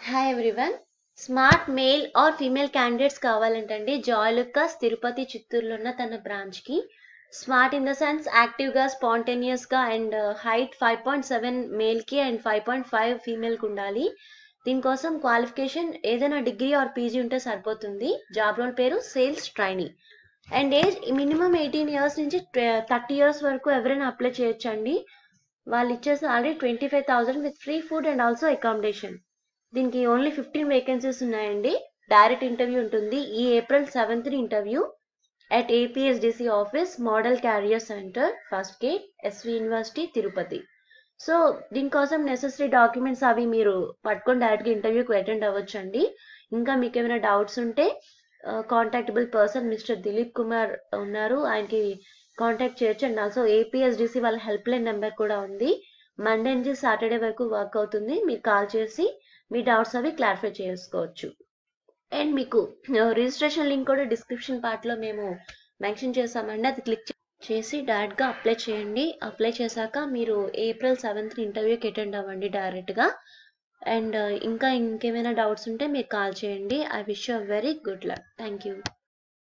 hi everyone smart male or female candidates కావాలంటండి జాయ్లుక్కస్ తిరుపతి చిత్తూరులో ఉన్న తన బ్రాంచ్కి స్మార్ట్ ఇన్ ద సెన్స్ యాక్టివ్గా స్పాంటేనియస్గా and height five point seven మేల్కి అండ్ ఫైవ్ పాయింట్ ఫైవ్ ఫీమేల్కి ఉండాలి దీనికోసం క్వాలిఫికేషన్ ఏదైనా డిగ్రీ ఆర్ పీజీ ఉంటే సరిపోతుంది జాబ్ రోల్ పేరు sales training and age minimum eighteen years నుంచి థర్టీ ఇయర్స్ వరకు ఎవరైనా అప్లై చేయొచ్చండి వాళ్ళు ఇచ్చేసి already twenty five thousand with free food and also accommodation దీనికి ఓన్లీ ఫిఫ్టీన్ వేకెన్సీస్ ఉన్నాయండి డైరెక్ట్ ఇంటర్వ్యూ ఉంటుంది ఈ April seventh interview at APSDC office model career centre first gate SV university Tirupati so దీనికోసం నెసెసరీ డాక్యుమెంట్స్ అవి మీరు పట్టుకొని డైరెక్ట్గా ఇంటర్వ్యూకి అటెండ్ అవ్వచ్చు అండి ఇంకా మీకు ఏమైనా డౌట్స్ ఉంటే contactable person mister Dilip Kumar ఉన్నారు ఆయనకి కాంటాక్ట్ చేయొచ్చు అండ్ ఆల్సో ఏపీఎస్డిసి వాళ్ళ హెల్ప్ లైన్ నెంబర్ కూడా ఉంది మండే నుంచి సాటర్డే వరకు వర్క్ అవుతుంది మీరు కాల్ చేసి మీ డౌట్స్ అవి క్లారిఫై చేసుకోవచ్చు అండ్ మీకు రిజిస్ట్రేషన్ లింక్ కూడా డిస్క్రిప్షన్ పార్ట్లో మేము మెన్షన్ చేసామండి అది క్లిక్ చేసి డైరెక్ట్గా అప్లై చేయండి అప్లై చేశాక మీరు ఏప్రిల్ సెవెంత్ ఇంటర్వ్యూకి అటెండ్ అవ్వండి డైరెక్ట్గా అండ్ ఇంకా ఇంకేమైనా డౌట్స్ ఉంటే మీరు కాల్ చేయండి I wish you very good luck thank you